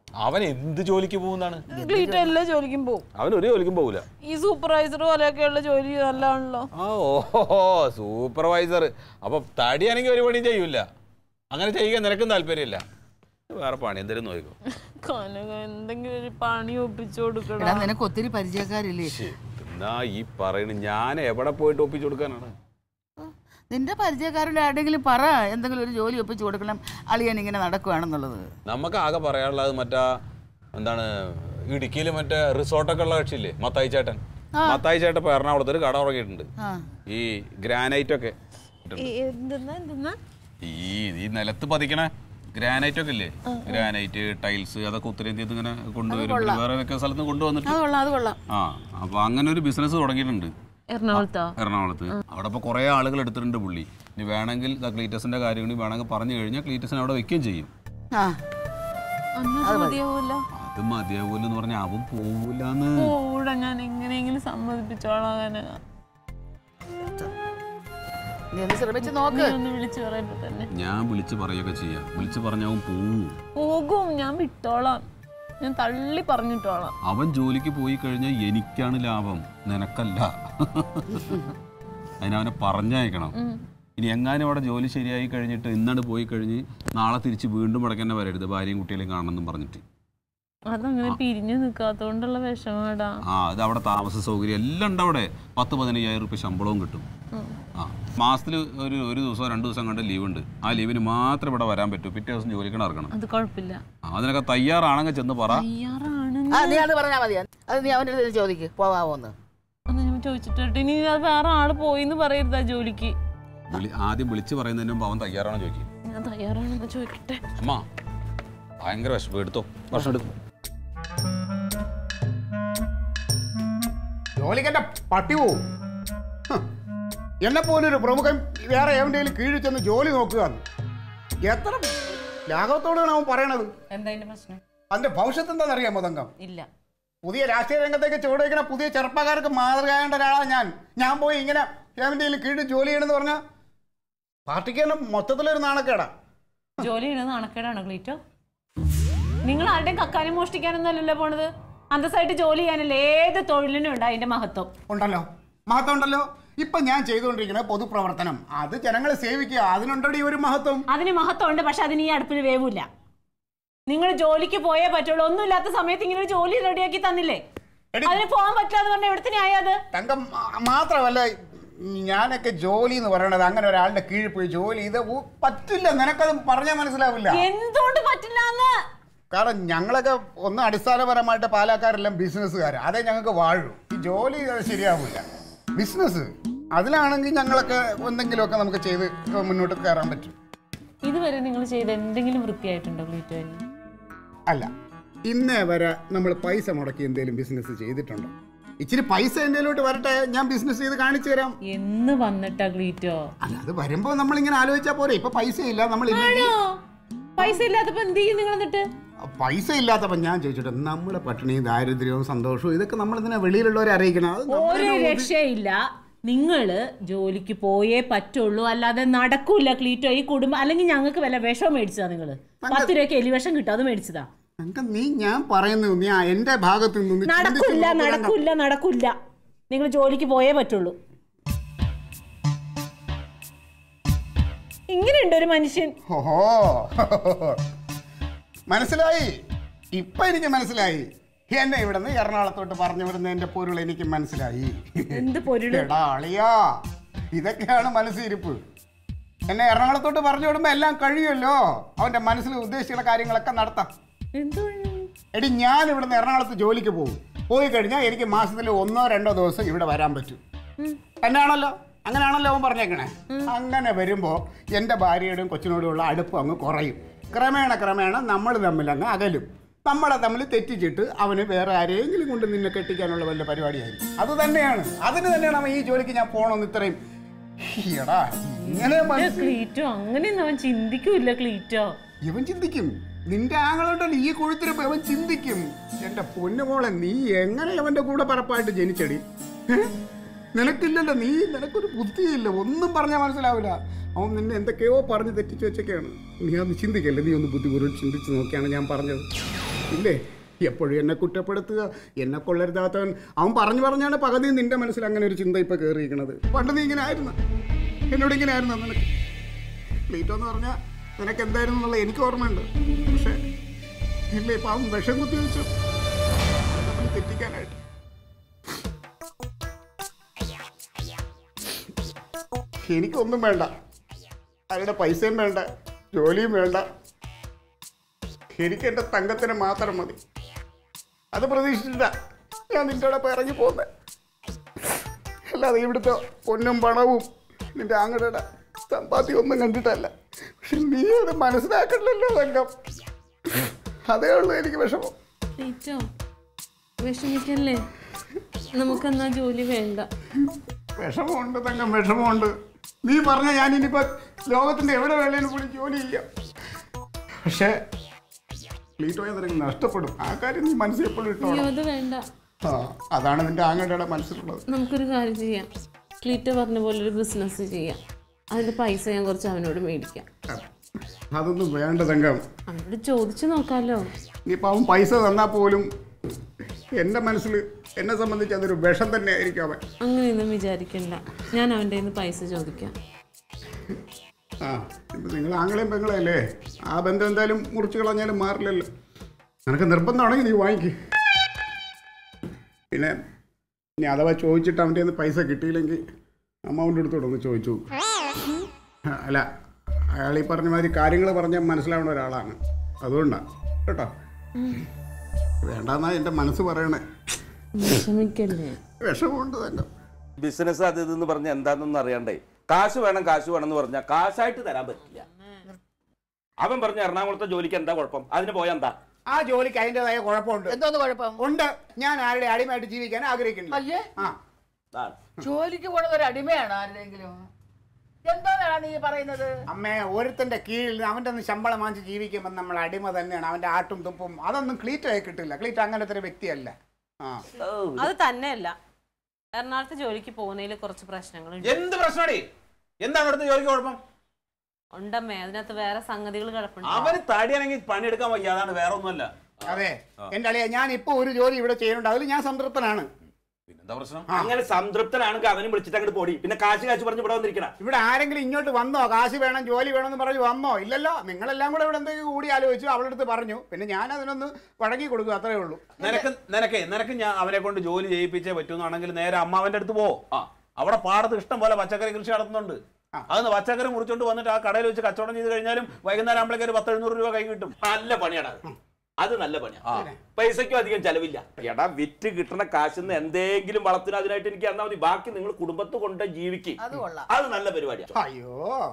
E: അവൻ എന്ത് ജോലിക്ക് പോകുന്നതാണ്
F: ക്ലീറ്റ എല്ലാ ജോലിക്കും പോകും
E: അവൻ ഒരു ജോലിക്കും പോകില്ല
F: ഈ സൂപ്പർവൈസർ പോലെയൊക്കെയുള്ള ജോലി നല്ലതാണല്ലോ
E: ആ ഓഹോ സൂപ്പർവൈസർ അപ്പൊ തടിയാണെങ്കിൽ ഒരു പണിയും ചെയ്യൂല അങ്ങനെ ചെയ്യാൻ നിനക്കും താല്പര്യമില്ല വേറെ പണി എന്തെങ്കിലും നോക്കോ
F: കനക എന്തെങ്കിലും ഒരു പണി ഒപ്പിച്ചു കൊടുക്കണം
D: എടാ നിനക്ക് ഒത്തിരി പരിചയക്കാരില്ലേ
E: എന്നാ ഈ പറയണ ഞാൻ എവിടെ പോയിട്ട് ഒപ്പിച്ചു കൊടുക്കാനാണ്
D: നിന്റെ പരിചയക്കാരുടെ ആരുടെങ്കിലും പറ എന്തെങ്കിലും ഒരു ജോലി ഒപ്പിച്ചു കൊടുക്കണം അളിയൻ ഇങ്ങനെ നടക്കുകയാണെന്നുള്ളത്
E: നമുക്ക് ആകെ പറയാനുള്ളത് മറ്റാ എന്താണ് ഇടുക്കിയിൽ മറ്റേ റിസോർട്ടൊക്കെ ഉള്ള കക്ഷിയില്ലേ മത്തായി ചേട്ടൻ മത്തായി ചേട്ടൻ ഇപ്പൊ എറണാകുളത്ത് ഒരു കട തുടങ്ങിയിട്ടുണ്ട്
D: ആ
E: ഈ ഗ്രാനൈറ്റ് ഒക്കെ
F: എന്തെന്നാ എന്തെന്നാ
E: ഈ ഈ നിലത്ത് പതിക്കണ ഗ്രാനൈറ്റ് ഒക്കെ ഇല്ലേ ഗ്രാനൈറ്റ് ടൈൽസ് അതൊക്കെ ഉത്തരേന്ത്യയിൽ ഇങ്ങനെ കൊണ്ടുവരും പിന്നെ വേറെ ഒക്കെ സ്ഥലത്ത് കൊണ്ടുവന്നിട്ട്
D: അത് കൊള്ളാം അത് കൊള്ളാം
E: ആ അപ്പൊ അങ്ങനെ ഒരു ബിസിനസ് തുടങ്ങിയിട്ടുണ്ട്
F: എറണാകുളത്തോ
E: എറണാകുളത്ത് അവിടെ ഇപ്പോൾ കുറേ ആളുകൾ എടുത്തിട്ടുണ്ട് പുള്ളി ഇനി വേണമെങ്കിൽ ദാ ക്ലീറ്റസിന്റെ കാര്യം കൂടി വേണമെങ്കിൽ പറഞ്ഞു കഴിഞ്ഞാൽ ക്ലീറ്റസിനെ അവിടെ വെക്കുകയും ചെയ്യും
D: ആ
F: അന്ന് മതിയാവൂല
E: അത് മതിയാവൂല എന്ന് പറഞ്ഞാൽ അവൻ പോവൂലെന്ന്
F: കൂടെ ഞാൻ എങ്ങനെയെങ്കിലും സമ്മതിപ്പിച്ചോളാം കനക
D: നീ ഒന്ന് ശ്രമിച്ച് നോക്ക്
F: നീ ഒന്ന് വിളിച്ചു പറയുമ്പോ തന്നെ
E: ഞാൻ വിളിച്ച് പറയുകയൊക്കെ ചെയ്യാം വിളിച്ച് പറഞ്ഞാൽ അവൻ പോവും
F: പോകും ഞാൻ വിട്ടോളാം ഞാൻ തള്ളി പറഞ്ഞിട്ടോളാം
E: അവൻ ജോലിക്ക് പോയി കഴിഞ്ഞാൽ എനിക്കാണ് ലാഭം നിനക്കല്ല അതിനവനെ പറഞ്ഞയക്കണം ഇനി എങ്ങാനും അവിടെ ജോലി ശരിയായി കഴിഞ്ഞിട്ട് ഇന്നാണ് പോയി കഴിഞ്ഞ് നാളെ തിരിച്ച് വീണ്ടും ഇടയ്ക്ക് തന്നെ വരരുത് ഭാര്യയും കുട്ടികളെയും കാണണമെന്നും പറഞ്ഞിട്ട്
F: അതങ്ങനെ പിരിഞ്ഞു നിൽക്കാത്തോണ്ടുള്ള വിഷമാടാ
E: ആ അത് അവിടെ താമസ സൗകര്യം എല്ലാം ഉണ്ട് അവിടെ പത്ത് പതിനയ്യായിരം റുപ്യ ശമ്പളവും കിട്ടും ആ മാസത്തിൽ ഒരു ഒരു ദിവസം രണ്ട് ദിവസം കണ്ട് ലീവ് ഉണ്ട് ആ ലീവിന് മാത്രം ഇവിടെ വരാൻ പറ്റൂ പിറ്റേ ദിവസം ജോലിക്കണം ഇറങ്ങണം
F: അത് കുഴപ്പമില്ല
E: ആ, അതിനൊക്കെ തയ്യാറാണെങ്കിൽ ചെന്ന് പറ
F: തയ്യാറാണ്
D: ആ നീ അത് പറഞ്ഞാൽ മതി അത് നീ അവൻ്റെ അടുത്ത് ചോദിക്ക് പോവാമോന്ന്
F: ഒന്ന് ഞാൻ ചോദിച്ചിട്ട് ഇനി അത് വേറെ ആള് പോയിന്ന് പറയരുതാ ജോലിക്ക്
E: വിളി ആദ്യം വിളിച്ച് പറയുന്നതിന് മുമ്പ് അവൻ തയ്യാറാണോ ചോദിക്കും
F: ഞാൻ തയ്യാറാണെന്ന് ചോദിക്കട്ടെ
E: അമ്മ ഭയങ്കര വിശപ്പ് എടുത്തോ ഭക്ഷണം എടുക്കും
A: ജോലിക്ക് എന്റെ പട്ടി പോവും ഹ്. എന്നെ പോലൊരു പ്രമുഖൻ വേറെ എവിടെയെങ്കിലും കീഴിൽ ചെന്ന് ജോലി നോക്കുക എത്ര ലാഘവത്തോടാണ് അവൻ പറയണത്
C: എന്താ അതിന്റെ പ്രശ്നം
A: അതിന്റെ ഭവിഷ്യത്ത് എന്താണെന്നറിയാമോ തങ്കം
C: ഇല്ല
A: പുതിയ രാഷ്ട്രീയ രംഗത്തേക്ക് ചുവടുവയ്ക്കുന്ന പുതിയ ചെറുപ്പക്കാർക്ക് മാതൃകയാകേണ്ട ഒരാളാണ് ഞാൻ ഞാൻ പോയി ഇങ്ങനെ എവിടെയെങ്കിലും കീഴിൽ ജോലി ചെയ്യണമെന്ന് പറഞ്ഞാൽ പാർട്ടിക്ക് തന്നെ മൊത്തത്തിലൊരു നാണക്കേടാ
C: ജോലി ചെയ്യുന്നത് നാണക്കേടാണ് ക്ലീറ്റോ നിങ്ങൾ ആരുടെയും കക്കാനും മോഷ്ടിക്കാനൊന്നും അല്ലല്ലോ പോണത് അന്തസ്സായിട്ട് ജോലി ചെയ്യാനല്ലേ ഏത് തൊഴിലിനും ഉണ്ട് അതിന്റെ മഹത്വം
A: ഉണ്ടല്ലോ മഹത്വം ഉണ്ടല്ലോ ഇപ്പൊ ഞാൻ ചെയ്തുകൊണ്ടിരിക്കുന്ന പൊതുപ്രവർത്തനം അത് ജനങ്ങളെ സേവിക്കുക അതിനുണ്ടടി ഒരു മഹത്വം
C: അതിന് മഹത്വം ഉണ്ട് പക്ഷെ അതിന് ഈ അടുപ്പിൽ വേവില്ല നിങ്ങൾ ജോലിക്ക് പോയേ പറ്റുള്ളൂ ഒന്നുമില്ലാത്ത സമയത്ത് ഇങ്ങനെ ഒരു ജോലി റെഡിയാക്കി തന്നില്ലേ
A: എടി.
C: അതിന് പോകാൻ പറ്റില്ലാന്ന് പറഞ്ഞ എവിടത്തിന് ആയത്
A: തങ്കം മാ- മാത്രമല്ല ഞാനൊക്കെ ജോലി എന്ന് പറയണത് അങ്ങനെ ഒരാളുടെ കീഴിൽ പോയി ജോലി ഇത് ഉ- പറ്റില്ല നിനക്കത് പറഞ്ഞാൽ മനസ്സിലാവില്ല
C: എന്തുകൊണ്ട് പറ്റില്ലാന്ന്
A: കാരണം ഞങ്ങളൊക്കെ ഒന്ന് അടിസ്ഥാനപരമായിട്ട് പാലക്കാരെല്ലാം ബിസിനസ്സുകാർ അതേ ഞങ്ങൾക്ക് വാഴൂ ഈ ജോലി അത് ശരിയാവില്ല ബിസിനസ് അതിലാണെങ്കിൽ ഞങ്ങളൊക്കെ എന്തെങ്കിലുമൊക്കെ നമുക്ക് ചെയ്ത് മുന്നോട്ട് കയറാൻ പറ്റും
C: ഇതുവരെ നിങ്ങൾ ചെയ്ത് എന്തെങ്കിലും വൃത്തിയായിട്ടുണ്ടോ ക്ലീറ്റോന്
A: അല്ല ഇന്നേ വരെ നമ്മൾ പൈസ മുടക്കി എന്തെങ്കിലും ബിസിനസ് ചെയ്തിട്ടുണ്ടോ ഇച്ചിരി പൈസ എന്തെങ്കിലോട്ട് വരട്ടെ ഞാൻ ബിസിനസ് ചെയ്ത് കാണിച്ചു തരാം
C: എന്ന് വന്നിട്ടാ ക്ലീറ്റോ
A: അല്ല അത് വരുമ്പോൾ നമ്മളിങ്ങനെ ആലോചിച്ചാൽ പോരെ ഇപ്പൊ പൈസ ഇല്ല നമ്മൾ ഇല്ലെങ്കിൽ
C: ആണോ പൈസ ഇല്ലാത്തപ്പോ എന്ത് ചെയ്യും നിങ്ങൾ എന്നിട്ട്
A: പൈസ ഇല്ലാത്തപ്പോൾ ഞാൻ ചോദിച്ചിട്ട് നമ്മുടെ പട്ടിണിയും ദാരിദ്ര്യവും സന്തോഷവും ഇതൊക്കെ നമ്മൾ ഇതിനെ വെളിയിലുള്ളവരെ അറിയിക്കണം അത്
C: ഒരു
A: നമ്മളെ
C: രക്ഷയില്ല നിങ്ങള് ജോലിക്ക് പോയേ പറ്റുള്ളൂ അല്ലാതെ നടക്കൂല ക്ലീറ്റോ ഈ കുടുംബം അല്ലെങ്കിൽ ഞങ്ങൾക്ക് വല്ല വിഷം മേടിച്ചതാ നിങ്ങള് പത്ത് രൂപയ്ക്ക് എലിവിഷം കിട്ടും അത് മേടിച്ചതാ
A: തങ്കം, നീ ഞാൻ പറയുന്നു നീ ആ എന്റെ ഭാഗത്ത് നിന്ന് ചിന്തിച്ച്
C: നടക്കില്ല
A: നോക്ക് തങ്കം.
C: നടക്കില്ല നടക്കില്ല നിങ്ങൾ ജോലിക്ക് പോയേ പറ്റുള്ളൂ ഇങ്ങനെയുണ്ട് ഒരു മനുഷ്യൻ
A: ഓഹോ മനസ്സിലായി ഇപ്പൊ എനിക്ക് മനസ്സിലായി എന്നെ ഇവിടുന്ന് എറണാകുളത്തോട്ട് പറഞ്ഞു വിടുന്ന എന്റെ പൊരുൾ എനിക്ക് മനസ്സിലായി
C: എന്ത് പൊരുള്
A: എടാ അളിയാ ഇതൊക്കെയാണ് മനസ്സിരിപ്പ് എന്നെ എറണാകുളത്തോട്ട് പറഞ്ഞു വിടുമ്പോ എല്ലാം കഴിയുമല്ലോ അവന്റെ മനസ്സിൽ ഉദ്ദേശിക്കുന്ന കാര്യങ്ങളൊക്കെ നടത്താം
C: എന്തോ
A: എടി ഞാൻ ഇവിടുന്ന് എറണാകുളത്ത് ജോലിക്ക് പോകും പോയി കഴിഞ്ഞാൽ എനിക്ക് മാസത്തിൽ ഒന്നോ രണ്ടോ ദിവസം ഇവിടെ വരാൻ പറ്റും തന്നെയാണല്ലോ അങ്ങനെയാണല്ലോ അവൻ പറഞ്ഞേക്കണേ അങ്ങനെ വരുമ്പോൾ എൻ്റെ ഭാര്യയുടെയും കൊച്ചിനോടുമുള്ള അടുപ്പം അങ്ങ് കുറയും ക്രമേണ ക്രമേണ നമ്മൾ തമ്മിൽ അങ്ങ് അകലും നമ്മളെ തമ്മിൽ തെറ്റിച്ചിട്ട് അവന് വേറെ ആരെയെങ്കിലും കൊണ്ട് നിന്നെ കെട്ടിക്കാനുള്ള വല്ല പരിപാടിയായിരിക്കും അത് തന്നെയാണ് അതിന് തന്നെയാണ് അവൻ ഈ ജോലിക്ക് ഞാൻ പോകണമെന്ന് ഇത്രയും എടാ ഇങ്ങനെ മനസ്സിൽ
C: ക്ലീറ്റോ അങ്ങനെയൊന്നും അവൻ ചിന്തിക്കൂല ക്ലീറ്റോ
A: ഇവൻ ചിന്തിക്കും നിന്റെ ആങ്ങളുണ്ടല്ലോ ഈ കൊഴുത്തിരപ്പ് അവൻ ചിന്തിക്കും എന്റെ പൊന്നുമോളെ നീ എങ്ങനെ അവന്റെ കൂടെ പറപ്പായിട്ട് ജനിച്ചടി ഹെ? നിനക്കില്ലല്ലോ നീ നിനക്കൊരു ബുദ്ധിയില്ല ഒന്നും പറഞ്ഞാൽ മനസ്സിലാവില്ല അവൻ നിന്നെ എന്തൊക്കെയോ പറഞ്ഞ് തെറ്റിച്ച് വെച്ചൊക്കെയാണ് നീ ഒന്ന് ചിന്തിക്കല്ലേ നീ ഒന്ന് ബുദ്ധിപൂർവ്വം ചിന്തിച്ച് നോക്കിയാണ് ഞാൻ പറഞ്ഞത് ഇല്ലേ എപ്പോഴും എന്നെ കുറ്റപ്പെടുത്തുക എന്നെ കൊള്ളരുതാത്തവൻ അവൻ പറഞ്ഞു പറഞ്ഞാണ് പകുതി നിന്റെ മനസ്സിൽ അങ്ങനെ ഒരു ചിന്ത ഇപ്പൊ കയറിയിരിക്കണത് പണ്ട് നീ ഇങ്ങനെ ആയിരുന്നു എന്നോട് ഇങ്ങനെ ആയിരുന്നു നിനക്ക് പ്ലീറ്റോ എന്ന് പറഞ്ഞാൽ നിനക്ക് എന്തായിരുന്നു എന്നുള്ള എനിക്ക് ഓർമ്മയുണ്ട് പക്ഷേ ഇല്ല ഇപ്പൊ അവൻ വിഷം കുത്തി വെച്ചു നമ്മളെ തെറ്റിക്കാനായിട്ട് എനിക്കൊന്നും വേണ്ട അവരുടെ പൈസയും വേണ്ട ജോലിയും വേണ്ട എനിക്ക് എൻ്റെ തങ്കത്തിന് മാത്രം മതി അത് പ്രതീക്ഷിച്ചില്ല ഞാൻ നിന്റെ കൂടെ ഇറങ്ങി പോകുന്നത് അല്ലാതെ ഇവിടുത്തെ പൊന്നും പണവും നിന്റെ ആങ്ങളുടെ സമ്പാദ്യം ഒന്നും കണ്ടിട്ടല്ല പക്ഷെ നീ അത് മനസ്സിലാക്കണല്ലോ തങ്കം അതേ ഉള്ളൂ എനിക്ക് വിഷമം
F: ടീച്ചോ വിഷമിക്കല്ലേ നമുക്കെന്നാ ജോലി വേണ്ട
A: വിഷമമുണ്ട് തങ്കം വിഷമമുണ്ട് നീ പറഞ്ഞ ഞാൻ ഇനിയിപ്പോ ലോകത്തിന്റെ എവിടെ വേണേലും പോയി ജോലി ചെയ്യാം പക്ഷേ പ്ലീറ്റോയെ നിനക്ക് നഷ്ടപ്പെടും ആ കാര്യം നീ മനസ്സിൽ എപ്പോഴും
F: അയ്യോ
A: ഇട്ടോണം
F: അത് വേണ്ട
A: ആ അതാണ് നിന്റെ ആങ്ങളുടെ മനസ്സിലുള്ളത്
F: നമുക്കൊരു കാര്യം ചെയ്യാം ക്ലീറ്റ പറഞ്ഞ പോലെ ഒരു ബിസിനസ് ചെയ്യാം അതിന്റെ പൈസ ഞാൻ കുറച്ച് അവനോട് മേടിക്കാം
A: അതൊന്നും വേണ്ട തങ്കം
F: അവനോട് ചോദിച്ചു നോക്കാലോ
A: ഇനിയിപ്പോൾ അവൻ പൈസ തന്നാൽ പോലും എൻ്റെ മനസ്സിൽ എന്നെ സംബന്ധിച്ച് അതൊരു വിഷം തന്നെ ആയിരിക്കും അവൻ
F: അങ്ങനെയൊന്നും വിചാരിക്കണ്ട ഞാൻ അവൻ്റെ കയ്യിൽ നിന്ന് പൈസ ചോദിക്കാം
A: ആ ഇപ്പം നിങ്ങൾ ആങ്ങളെയും പെങ്ങളല്ലേ ആ ബന്ധം എന്തായാലും മുറിച്ച് കളഞ്ഞാലും മാറില്ലല്ലോ നിനക്ക് നിർബന്ധമാണെങ്കിൽ നീ വാങ്ങിക്ക് പിന്നെ ഇനി അഥവാ ചോദിച്ചിട്ട് അവൻ്റെ നിന്ന് പൈസ കിട്ടിയില്ലെങ്കിൽ അമ്മാവൻ്റെ അടുത്തോടൊന്ന് ചോദിച്ചു ആ, അല്ല അയാൾ ഈ പറഞ്ഞ മാതിരി കാര്യങ്ങൾ പറഞ്ഞാൽ മനസ്സിലാവുന്ന ഒരാളാണ് അതുകൊണ്ടാണ് കേട്ടോ വേണ്ടെന്നാ എൻ്റെ മനസ്സ് പറയണേ
F: വിഷമിക്കല്ലേ
A: വിഷമമുണ്ട് തന്നെ
G: ബിസിനസ് അത് ഇതെന്ന് പറഞ്ഞാൽ എന്താണെന്നൊന്നും അറിയണ്ടേ കാശ് വേണം കാശ് വേണം എന്ന് പറഞ്ഞാൽ കാശായിട്ട് തരാൻ പറ്റില്ല അവൻ പറഞ്ഞ എറണാകുളത്തെ ജോലിക്ക് എന്താ കുഴപ്പം അതിന് പോയാ എന്താ
A: ആ ജോലിക്ക് അതിൻ്റെതായ കുഴപ്പമുണ്ട്
D: എന്തോന്ന് കുഴപ്പം
A: ഉണ്ട് ഞാൻ ആരുടെ അടിമയായിട്ട് ജീവിക്കാൻ ആഗ്രഹിക്കുന്നില്ല
D: അയ്യേ
A: ആ
G: അതാണ്.
D: ജോലിക്ക് പോണത് ഒരു അടിമയാണ് ആരുടെയെങ്കിലും എന്തോന്നാണ് നീ പറയുന്നത്
A: അമ്മേ ഒരുത്തന്റെ കീഴിൽ അവൻ്റെ ഒന്ന് ശമ്പളം വാങ്ങിച്ച് ജീവിക്കുമ്പോൾ നമ്മൾ അടിമ തന്നെയാണ് അവൻ്റെ ആട്ടും തുപ്പും അതൊന്നും ക്ലീറ്റ് ആയി കിട്ടില്ല ക്ലീറ്റ് അങ്ങനത്തെ ഒരു വ്യക്തിയല്ല ആ
G: ഓ,
C: അത് തന്നെയല്ല എറണാകുളത്ത് ജോലിക്ക് പോകുന്നതിൽ കുറച്ച് പ്രശ്നങ്ങളുണ്ട്
E: എന്ത് പ്രശ്നമാടി എന്താണ് അവിടുത്തെ ജോലിക്ക് കുഴപ്പം
C: ഉണ്ടമ്മേ അതിനകത്ത് വേറെ സംഗതികൾ കിടപ്പുണ്ട്
E: അവന് തടിയാണെങ്കിൽ പണിയെടുക്കാൻ വയ്യ അതാണ് വേറെ ഒന്നുമല്ല
A: അതെ എൻ്റെ അളിയ ഞാൻ ഇപ്പോൾ ഒരു ജോലി ഇവിടെ ചെയ്യുന്നുണ്ട് അതിൽ ഞാൻ സംതൃപ്തനാണ്
E: പിന്നെന്താ പ്രശ്നം
G: അങ്ങനെ സംതൃപ്തനാണെങ്കിൽ അവനും വിളിച്ചിട്ട് അങ്ങോട്ട് പോടി പിന്നെ കാശ് കാശ് പറഞ്ഞ് ഇവിടെ വന്നിരിക്കണ
A: ഇവിടെ ആരെങ്കിലും ഇങ്ങോട്ട് വന്നോ കാശ് വേണം ജോലി വേണം എന്ന് പറഞ്ഞ് വന്നോ ഇല്ലല്ലോ നിങ്ങളെല്ലാം കൂടെ ഇവിടെ എന്തെങ്കിലും കൂടി ആലോചിച്ചു അവളുടെ അടുത്ത് പറഞ്ഞു പിന്നെ ഞാൻ അതിനൊന്ന് വഴങ്ങി കൊടുക്കും അത്രേ ഉള്ളൂ
E: നിനക്ക് നിനക്ക് നിനക്ക് ഞാൻ അവനെ കൊണ്ട് ജോലി ചെയ്യിപ്പിച്ചേ പറ്റുന്നാണെങ്കിൽ നേരെ അമ്മാവന്റെ അടുത്ത് പോ ആ അവിടെ പാടത്ത് ഇഷ്ടം പോലെ പച്ചക്കറി കൃഷി നടത്തുന്നുണ്ട്
A: ആ.
E: അതൊന്ന് പച്ചക്കറി മുറിച്ചോണ്ട് വന്നിട്ട് ആ കടയിൽ വെച്ച് കച്ചവടം ചെയ്ത് കഴിഞ്ഞാലും വൈകുന്നേരം ആകുമ്പോഴേക്കും ഒരു പത്ത് എഴുന്നൂറ് രൂപ കൈ കിട്ടും
G: നല്ല പണിയാണ് അത്. അത് നല്ല പണിയാണ് പൈസയ്ക്കും അധികം ചെലവില്ല എടാ വിറ്റ് കിട്ടുന്ന കാശിന്ന് എന്തെങ്കിലും വളത്തിന് അതിനായിട്ട് എനിക്ക് തന്നാൽ മതി ബാക്കി നിങ്ങൾ കുടുംബത്ത് കൊണ്ട് ജീവിക്കും
D: അത് കൊള്ളാം
G: അത് നല്ല പരിപാടിയാണ്
A: അയ്യോ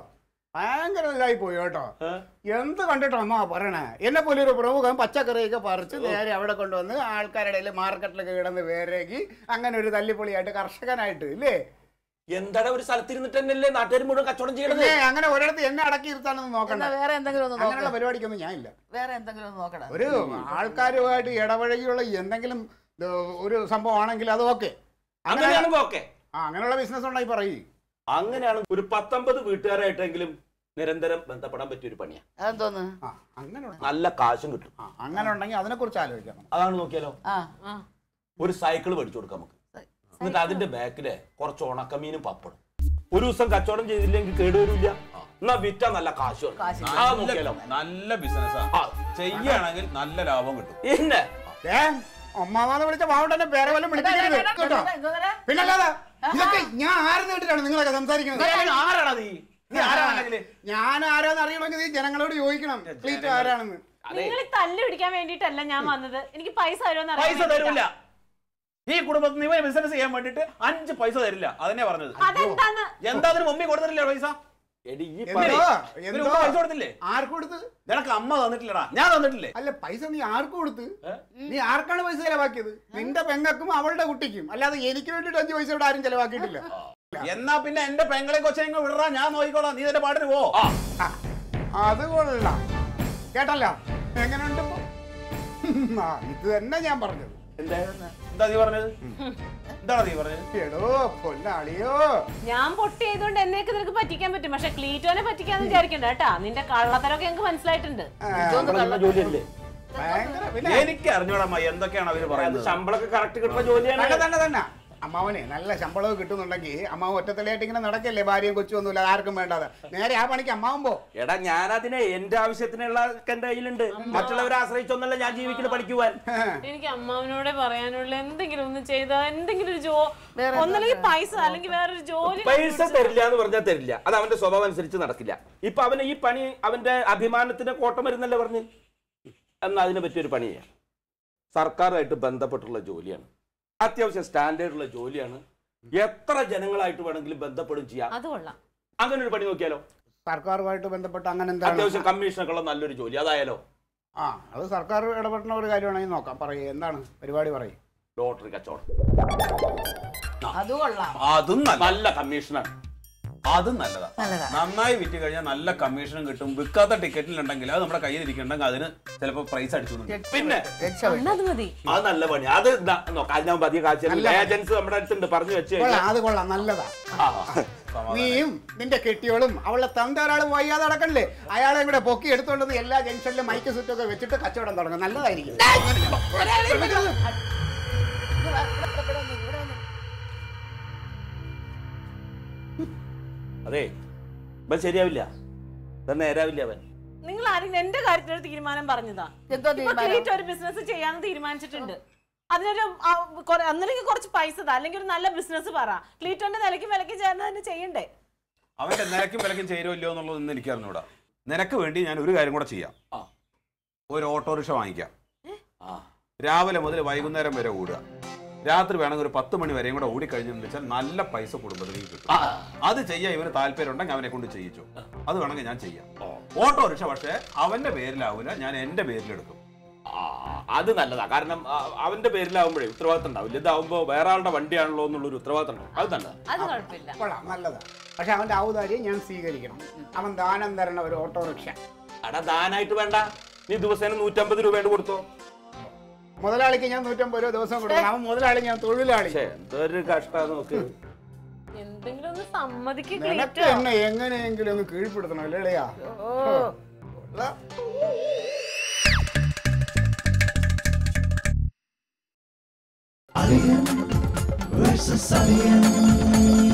A: ഭയങ്കര ഇതായി പോയി കേട്ടോ
G: ഏ?
A: എന്ത് കണ്ടിട്ടോ അമ്മ പറയണേ എന്നെ പോലെ ഒരു പ്രമുഖൻ പച്ചക്കറിയൊക്കെ പറിച്ച് നേരെ അവിടെ കൊണ്ടുവന്ന് ആൾക്കാരുടെ ഇടയിൽ മാർക്കറ്റിലൊക്കെ കിടന്ന് വേരേക്ക് അങ്ങനെ ഒരു തല്ലിപ്പൊളിയായിട്ട് കർഷകനായിട്ട് ഇല്ലേ
G: എന്താണ് ഒരു സ്ഥലത്തിരുന്നിട്ട് തന്നെയല്ലേ നാട്ടുകാർ മുഴുവൻ കച്ചവടം ചെയ്യണത്
A: പിന്നെ അങ്ങനെ ഒരിടത്ത് എന്നെ അടക്കി ഇരുത്താനൊന്നും
D: എന്നാ
A: നോക്കണ്ട
D: വേറെ എന്തെങ്കിലും ഒന്ന്
A: അങ്ങനെയുള്ള
D: നോക്കണം
A: പരിപാടിക്കൊന്നും ഞാനില്ല
D: വേറെ എന്തെങ്കിലും ഒന്ന് നോക്കണം
A: ഒരു ആൾക്കാരുമായിട്ട് ഇടപഴകിയുള്ള എന്തെങ്കിലും ഇത് ഒരു സംഭവം ആണെങ്കിൽ അത് ഓക്കെ അങ്ങനെ
G: അങ്ങനെയാണെങ്കിൽ ഓക്കെ
A: ആ അങ്ങനെയുള്ള ബിസിനസ് ഉണ്ടായി പറയും
G: അങ്ങനെയാണ് ഒരു പത്തൊമ്പത് വീട്ടുകാരായിട്ടെങ്കിലും നിരന്തരം ബന്ധപ്പെടാൻ പറ്റിയ ഒരു പണിയാണ്
D: അതെന്തോന്ന്
A: ആ അങ്ങനെ
G: നല്ല കാശും കിട്ടും
A: ആ അങ്ങനെ ഉണ്ടെങ്കിൽ അതിനെക്കുറിച്ച് ആലോചിക്കാം നമുക്ക്.
G: അതാണ് നോക്കിയാലോ
D: ആ
C: ആ
G: ഒരു സൈക്കിൾ മേടിച്ചു കൊടുക്കാം നമുക്ക് എന്നിട്ട് അതിന്റെ ബാക്കില് കുറച്ച് ഉണക്കമീനും പപ്പടും ഒരു ദിവസം കച്ചവടം ചെയ്തില്ലെങ്കിൽ കേടുവരില്ല എന്നാ വിറ്റ നല്ല കാശ് വരും.
D: കാശ്
G: ആ നോക്കിയാലോ
E: നല്ല ബിസിനസ്സാ
G: ആ.
E: ചെയ്യുകയാണെങ്കിൽ നല്ല ലാഭം കിട്ടും
G: പിന്നെ
A: ഏ അമ്മാവാന്ന് വിളിച്ച പാവട്ടെ പേരെ വല്ലതും വിളിപ്പിക്കരുത് കേട്ടോ
D: എന്തോന്നാ
A: പിന്നല്ലാതെ ഇതൊക്കെ ഞാൻ ആരെന്ന് കേട്ടിട്ടാണ് നിങ്ങളൊക്കെ സംസാരിക്കുന്നത്
G: ആരാടാ നീ നീ ആരാണെങ്കില്
A: ഞാൻ ആരാന്ന് അറിയണമെങ്കിൽ നീ ജനങ്ങളോട് ചോദിക്കണം ക്ലീറ്റ് ആരാണെന്ന്
C: നിങ്ങൾ തല്ല് പിടിക്കാൻ വേണ്ടിയിട്ടല്ല ഞാൻ വന്നത് എനിക്ക് പൈസ തരുമെന്ന്
E: പൈസ തരൂല ഈ കുടുംബത്തിൽ ഇവന് ബിസിനസ് ചെയ്യാൻ വേണ്ടിട്ട് അഞ്ച് പൈസ തരില്ല അതന്നെ പറഞ്ഞത്
C: അതെന്താന്ന്
E: എന്താ അതിന് മമ്മി കൊടുത്തിട്ടില്ല പൈസ
G: എടി ഈ
A: എന്തോ,
G: പറ-
E: ഇവന്
A: എന്തോ
E: ഉമ്മ പൈസ കൊടുത്തില്ലേ
A: ആർക്ക് കൊടുത്ത്
E: നിനക്ക് അമ്മ തന്നിട്ടില്ലടാ ഞാൻ തന്നിട്ടില്ലേ
A: അല്ല പൈസ നീ ആർക്ക് കൊടുത്ത് നീ ആർക്കാണ് പൈസ ചെലവാക്കിയത് നിന്റെ പെങ്ങക്കും അവളുടെ കുട്ടിക്കും അല്ലാതെ എനിക്ക് വേണ്ടിട്ട് അഞ്ച് പൈസ ഇവിടെ ആരും ചെലവാക്കിയിട്ടില്ല
E: എന്നാ പിന്നെ എന്റെ പെങ്ങളെ കൊച്ചെങ്ങ വിടറാ ഞാൻ നോക്കിക്കോളാം നീ നിന്റെ പാട്ടിന് പോ
G: ആ,
A: ആ, അത് കൊള്ളാം കേട്ടല്ലോ എങ്ങനെയുണ്ട് ഇപ്പൊ? ആ ഇത് തന്നെ ഞാൻ പറഞ്ഞത്
G: എന്താ
E: എന്താ നീ പറഞ്ഞത് എന്താണ് നീ പറഞ്ഞത്
A: എടോ പൊന്നാളിയോ
C: ഞാൻ പൊട്ടി ആയതുകൊണ്ട് എന്നെയൊക്കെ നിനക്ക് പറ്റിക്കാൻ പറ്റും പക്ഷെ ക്ലീറ്റോനെ പറ്റിക്കാന്ന് വിചാരിക്കണ്ട കേട്ടാ നിന്റെ കള്ളത്തരമൊക്കെ ഞങ്ങൾക്ക് മനസ്സിലായിട്ടുണ്ട്
G: നമ്മളെ നിന്ന ജോലിയല്ലേ
A: ഭയങ്കര പിന്നെ
E: എനിക്ക് അറിഞ്ഞൂടമ്മ എന്തൊക്കെയാണ് അവര് പറയുന്നത്
G: ശമ്പളമൊക്കെ കറക്റ്റ് കിട്ടുന്ന ജോലിയാണ്
A: തന്നെ തന്നെ തന്നെ അമ്മാവനെ നല്ല ശമ്പളവും കിട്ടുന്നുണ്ടെങ്കിൽ അമ്മാവ് ഒറ്റത്തലയായിട്ട് ഇങ്ങനെ നടക്കല്ലേ ഭാര്യയും കൊച്ചുമൊന്നുമില്ല ആർക്കും വേണ്ടാതെ നേരെ ആ പണിക്ക് അമ്മാവും പോ
G: എടാ ഞാനതിനെ എന്റെ ആവശ്യത്തിനുള്ള ഒക്കെ എന്റെ കയ്യിലുണ്ട് മറ്റുള്ളവരെ ആശ്രയിച്ചൊന്നല്ല ഞാൻ ജീവിക്കുന്ന പഠിക്കുവാൻ
F: എനിക്ക് അമ്മാവനോടെ പറയാനുള്ള എന്തെങ്കിലും ഒന്ന് ചെയ്താ എന്തെങ്കിലും ഒരു ജോ ഒന്നല്ലെങ്കിൽ പൈസ അല്ലെങ്കിൽ വേറൊരു ജോലി
G: പൈസ തരില്ല എന്ന് പറഞ്ഞാൽ തരില്ല അത് അവന്റെ സ്വഭാവം അനുസരിച്ച് നടക്കില്ല ഇപ്പൊ അവന് ഈ പണി അവന്റെ അഭിമാനത്തിന്റെ കോട്ടം വരുന്നല്ലേ പറഞ്ഞ് എന്നാ അതിനെ പറ്റിയൊരു പണി ചെയ്യാം സർക്കാരുമായിട്ട് ബന്ധപ്പെട്ടുള്ള ജോലിയാണ് അത്യാവശ്യം സ്റ്റാൻഡേർഡുള്ള ജോലിയാണ് എത്ര ജനങ്ങളായിട്ട് വേണമെങ്കിലും ബന്ധപ്പെടും ചെയ്യാം
C: അത് കൊള്ളാം
G: അങ്ങനെ ഒരു പണി നോക്കിയാലോ
A: സർക്കാരുമായിട്ട് ബന്ധപ്പെട്ട് അങ്ങനെ എന്താണ്
G: അത്യാവശ്യം കമ്മീഷനൊക്കെ ഉള്ള നല്ലൊരു ജോലി അതായാലോ
A: ആ അത് സർക്കാർ ഇടപെടുന്ന ഒരു കാര്യമാണെങ്കിൽ നോക്കാം പറയൂ എന്താണ് പരിപാടി പറയും
G: ലോട്ടറി കച്ചവടം
D: അത് കൊള്ളാം
E: അതും നല്ല
G: നല്ല കമ്മീഷനാണ്
E: അതും നല്ലതാ
D: നല്ലതാ.
E: നന്നായി വിറ്റ് കഴിഞ്ഞാൽ നല്ല കമ്മീഷനും കിട്ടും വിൽക്കാത്ത ടിക്കറ്റിലുണ്ടെങ്കിൽ അത് നമ്മുടെ കയ്യിൽ ഇരിക്കണ്ടെങ്കിൽ അതിന് ചിലപ്പോൾ പ്രൈസ് അടിച്ചു എന്ന് വരും.
G: പിന്നെ
D: രക്ഷപ്പെട്ടു
C: അത് മതി
G: അത് നല്ല പണി അത് ഇതാ, നോക്കാം അതിനാകുമ്പോ അധികം കാഴ്ച ഏജൻസ് നമ്മുടെ അടുത്തുണ്ട് പറഞ്ഞു വെച്ച് കഴിഞ്ഞാൽ
A: കൊള്ളാം അത് കൊള്ളാം നല്ലതാ
G: ആ,
A: നീയും നിന്റെ കെട്ടിയോളും അവളെ തന്ത ഒരാളും വയ്യാതെ നടക്കണില്ലേ അയാളെ കൂടെ പൊക്കി എടുത്തോണ്ടെന്ന് എല്ലാ ജംഗ്ഷനിലും മൈക്ക് സെറ്റൊക്കെ വെച്ചിട്ട് കച്ചവടം തുടങ്ങും നല്ലതായിരിക്കും
G: അതെ ഇപ്പൊ ശരിയാവില്ല ഇപ്പൊ നേരാവില്ല അവൻ
C: നിങ്ങൾ ആരെങ്കിലും എന്റെ കാര്യത്തിലൊരു തീരുമാനം പറഞ്ഞതാ
D: എന്തോ
C: ഇപ്പൊ
D: തീരുമാനം
C: ക്ലീറ്റ് ഒരു ബിസിനസ് ചെയ്യാന്ന് തീരുമാനിച്ചിട്ടുണ്ട് അതിനൊരു ആ, കുറെ- ഒന്നില്ലെങ്കിൽ കുറച്ച് പൈസ താ അല്ലെങ്കിൽ ഒരു നല്ല ബിസിനസ് പറ ക്ലീറ്റോന്റെ നിലയ്ക്ക് വിലക്ക് ചേർന്ന് തന്നെ ചെയ്യണ്ടേ
E: അവന്റെ നിരക്കും വിലക്കും ചേരുമല്ലോ എന്നുള്ളതൊന്നും എനിക്ക് അറിഞ്ഞൂടാ നിനക്ക് വേണ്ടി ഞാൻ ഒരു കാര്യം കൂടെ ചെയ്യാം
G: ആ.
E: ഒരു ഓട്ടോറിക്ഷ വാങ്ങിക്കാം
G: ആ
E: രാവിലെ മുതൽ വൈകുന്നേരം വരെ ഓടുക രാത്രി വേണമെങ്കിൽ ഒരു പത്ത് മണി വരെയും കൂടെ ഓടിക്കഴിഞ്ഞെന്ന് വെച്ചാൽ നല്ല പൈസ കുടുംബത്തിലേക്ക് കിട്ടും
G: ആ.
E: അത് ചെയ്യാൻ ഇവന് താല്പര്യം ഉണ്ടെങ്കിൽ അവനെ കൊണ്ട് ചെയ്യിച്ചു അത് വേണമെങ്കിൽ ഞാൻ ചെയ്യാം ഓട്ടോറിക്ഷ പക്ഷേ അവന്റെ പേരിലാവൂല ഞാൻ എന്റെ പേരിലെടുക്കും
G: ആ, അത് നല്ലതാ കാരണം ആ, അവന്റെ പേരിലാവുമ്പോഴേ ഉത്തരവാദിത്തം ഉണ്ടാവില്ല ഇതാവുമ്പോ വേറെ ആളുടെ വണ്ടിയാണല്ലോ എന്നുള്ളൊരു ഉത്തരവാദിത്തം ഉണ്ടാവും അത് നല്ലതാ
C: അത് കുഴപ്പമില്ല
A: കൊള്ളാം നല്ലതാ പക്ഷെ അവന്റെ ഔദാര്യം ഞാൻ സ്വീകരിക്കണം അവൻ ദാനം തരണ ഒരു ഓട്ടോറിക്ഷ
G: അടാ ദാനായിട്ട് വേണ്ട നീ ദിവസേന നൂറ്റമ്പത് രൂപയുടെ കൊടുത്തോ
A: മുതലാളിക്ക് ഞാൻ നൂറ്റമ്പത് രൂപ ദിവസം കൊടുക്കണം അവൻ മുതലാളി ഞാൻ തൊഴിലാളി
G: പക്ഷേ എന്തൊരു കഷ്ട നോക്ക്
C: എന്തെങ്കിലും ഒന്ന് സമ്മതിക്ക്
A: നിനക്ക്
C: ക്ലീറ്റോ
A: എന്നെ എങ്ങനെയെങ്കിലും ഒന്ന് കീഴ്പ്പെടുത്തണം അല്ലേളിയാ
H: versus Alien.